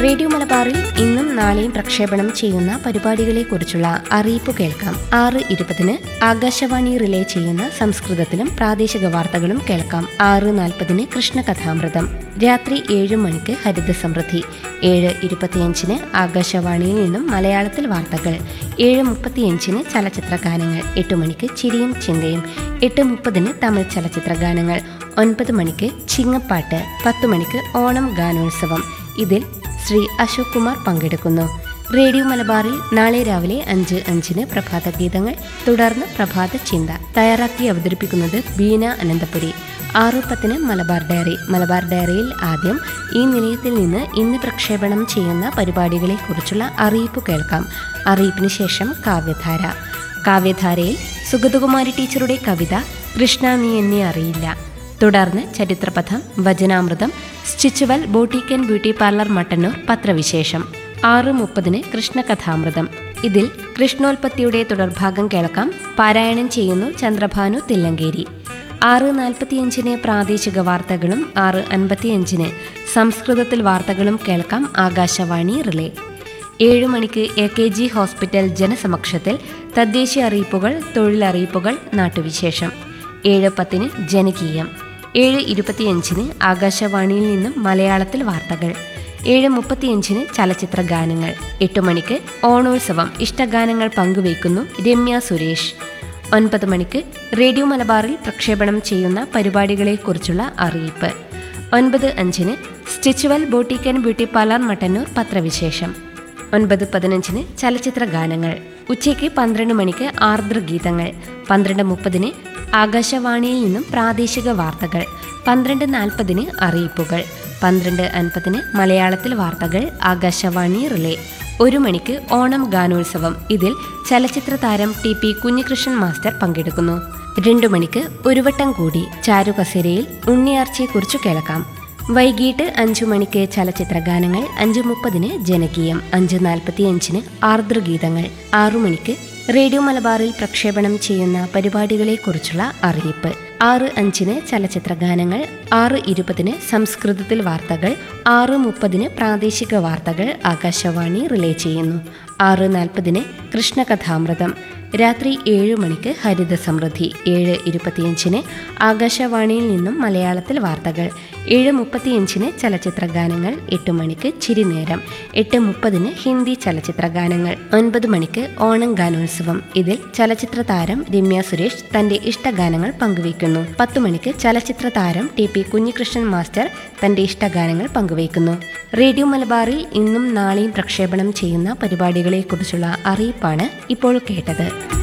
radio മലബാറിൽ ഇന്നും നാളെയും പ്രക്ഷേപണം ചെയ്യുന്ന പരിപാടികളെക്കുറിച്ചുള്ള അറിയിപ്പ് കേൾക്കാം ആറ് ഇരുപതിന് ആകാശവാണി റിലേ ചെയ്യുന്ന സംസ്കൃതത്തിലും പ്രാദേശിക വാർത്തകളും കേൾക്കാം ആറ് നാൽപ്പതിന് കൃഷ്ണകഥാമൃതം രാത്രി ഏഴ് മണിക്ക് ഹരിത സമൃദ്ധി ഏഴ് ഇരുപത്തിയഞ്ചിന് ആകാശവാണിയിൽ നിന്നും മലയാളത്തിൽ വാർത്തകൾ ഏഴ് മുപ്പത്തിയഞ്ചിന് ചലച്ചിത്ര ഗാനങ്ങൾ എട്ട് മണിക്ക് ചിരിയും ചിന്തയും എട്ട് മുപ്പതിന് തമിഴ് ചലച്ചിത്ര ഗാനങ്ങൾ ഒൻപത് മണിക്ക് ചിങ്ങപ്പാട്ട് പത്ത് മണിക്ക് ഓണം ഗാനോത്സവം ഇതിൽ ശ്രീ അശോക് കുമാർ പങ്കെടുക്കുന്നു റേഡിയോ മലബാറിൽ നാളെ രാവിലെ അഞ്ച് അഞ്ചിന് പ്രഭാത ഗീതങ്ങൾ തുടർന്ന് പ്രഭാത ചിന്ത തയ്യാറാക്കി അവതരിപ്പിക്കുന്നത് ബീന അനന്തപുരി ആറ് പത്തിന് മലബാർ ഡയറി മലബാർ ഡയറിയിൽ ആദ്യം ഈ നിലയത്തിൽ നിന്ന് ഇന്ന് പ്രക്ഷേപണം ചെയ്യുന്ന പരിപാടികളെക്കുറിച്ചുള്ള അറിയിപ്പ് കേൾക്കാം അറിയിപ്പിന് ശേഷം കാവ്യധാര കാവ്യധാരയിൽ സുഗതകുമാരി ടീച്ചറുടെ കവിത കൃഷ്ണ നീ എന്നെ അറിയില്ല തുടർന്ന് ചരിത്രപഥം വചനാമൃതം Stitchual boutique and beauty parlour Mattannur പത്രവിശേഷം ആറ് മുപ്പതിന് കൃഷ്ണകഥാമൃതം ഇതിൽ കൃഷ്ണോൽപത്തിയുടെ തുടർഭാഗം കേൾക്കാം പാരായണം ചെയ്യുന്നു ചന്ദ്രഭാനു തില്ലങ്കേരി ആറ് നാൽപ്പത്തിയഞ്ചിന് പ്രാദേശിക വാർത്തകളും ആറ് അൻപത്തിയഞ്ചിന് സംസ്കൃതത്തിൽ വാർത്തകളും കേൾക്കാം ആകാശവാണി റിലേ ഏഴു മണിക്ക് എ കെ ജി ഹോസ്പിറ്റൽ ജനസമക്ഷത്തിൽ തദ്ദേശീയ അറിയിപ്പുകൾ തൊഴിലറിയിപ്പുകൾ നാട്ടുവിശേഷം ഏഴ് പത്തിന് ജനകീയം ഏഴ് ഇരുപത്തിയഞ്ചിന് ആകാശവാണിയിൽ നിന്നും മലയാളത്തിൽ വാർത്തകൾ ഏഴ് മുപ്പത്തിയഞ്ചിന് ചലച്ചിത്ര ഗാനങ്ങൾ എട്ട് മണിക്ക് ഓണോത്സവം ഇഷ്ടഗാനങ്ങൾ പങ്കുവയ്ക്കുന്നു രമ്യ സുരേഷ് ഒൻപത് മണിക്ക് റേഡിയോ മലബാറിൽ പ്രക്ഷേപണം ചെയ്യുന്ന പരിപാടികളെക്കുറിച്ചുള്ള അറിയിപ്പ് ഒൻപത് അഞ്ചിന് സ്റ്റിച്ചുവൽ boutique and beauty parlour Mattannur പത്രവിശേഷം ഒൻപത് പതിനഞ്ചിന് ചലച്ചിത്ര ഗാനങ്ങൾ ഉച്ചയ്ക്ക് പന്ത്രണ്ട് മണിക്ക് ആർദ്രഗീതങ്ങൾ പന്ത്രണ്ട് മുപ്പതിന് ആകാശവാണിയിൽ നിന്നും പ്രാദേശിക വാർത്തകൾ പന്ത്രണ്ട് നാൽപ്പതിന് അറിയിപ്പുകൾ പന്ത്രണ്ട് അൻപതിന് മലയാളത്തിൽ വാർത്തകൾ ആകാശവാണി റിലേ ഒരു മണിക്ക് ഓണം ഗാനോത്സവം ഇതിൽ ചലച്ചിത്ര താരം ടി പി കുഞ്ഞികൃഷ്ണൻ മാസ്റ്റർ പങ്കെടുക്കുന്നു രണ്ടു മണിക്ക് ഒരു വട്ടം കൂടി ചാരുകസേരയിൽ ഉണ്ണിയാർച്ചയെക്കുറിച്ച് കേൾക്കാം വൈകിട്ട് അഞ്ചു മണിക്ക് ചലച്ചിത്ര ഗാനങ്ങൾ അഞ്ചു മുപ്പതിന് ജനകീയം അഞ്ച് നാൽപ്പത്തിയഞ്ചിന് ആർദ്രഗീതങ്ങൾ ആറു മണിക്ക് റേഡിയോ മലബാറിൽ പ്രക്ഷേപണം ചെയ്യുന്ന പരിപാടികളെക്കുറിച്ചുള്ള അറിയിപ്പ് ആറ് അഞ്ചിന് ചലച്ചിത്ര ഗാനങ്ങൾ ആറ് ഇരുപതിന് സംസ്കൃതത്തിൽ വാർത്തകൾ ആറ് മുപ്പതിന് പ്രാദേശിക വാർത്തകൾ ആകാശവാണി റിലേ ചെയ്യുന്നു ആറ് നാൽപ്പതിന് കൃഷ്ണകഥാമൃതം രാത്രി ഏഴ് മണിക്ക് ഹരിത സമൃദ്ധി ഏഴ് ഇരുപത്തിയഞ്ചിന് ആകാശവാണിയിൽ നിന്നും മലയാളത്തിൽ വാർത്തകൾ ഏഴ് മുപ്പത്തിയഞ്ചിന് ചലച്ചിത്ര ഗാനങ്ങൾ എട്ട് മണിക്ക് ചിരിനേരം എട്ട് മുപ്പതിന് ഹിന്ദി ചലച്ചിത്ര ഗാനങ്ങൾ ഒൻപത് മണിക്ക് ഓണം ഗാനോത്സവം ഇതിൽ ചലച്ചിത്ര താരം രമ്യ സുരേഷ് തന്റെ ഇഷ്ടഗാനങ്ങൾ പങ്കുവയ്ക്കുന്നു പത്ത് മണിക്ക് ചലച്ചിത്ര താരം ടി പി കുഞ്ഞികൃഷ്ണൻ മാസ്റ്റർ തന്റെ ഇഷ്ടഗാനങ്ങൾ പങ്കുവയ്ക്കുന്നു റേഡിയോ മലബാറിൽ ഇന്നും നാളെയും പ്രക്ഷേപണം ചെയ്യുന്ന പരിപാടികളെക്കുറിച്ചുള്ള അറിയിപ്പാണ് ഇപ്പോൾ കേട്ടത്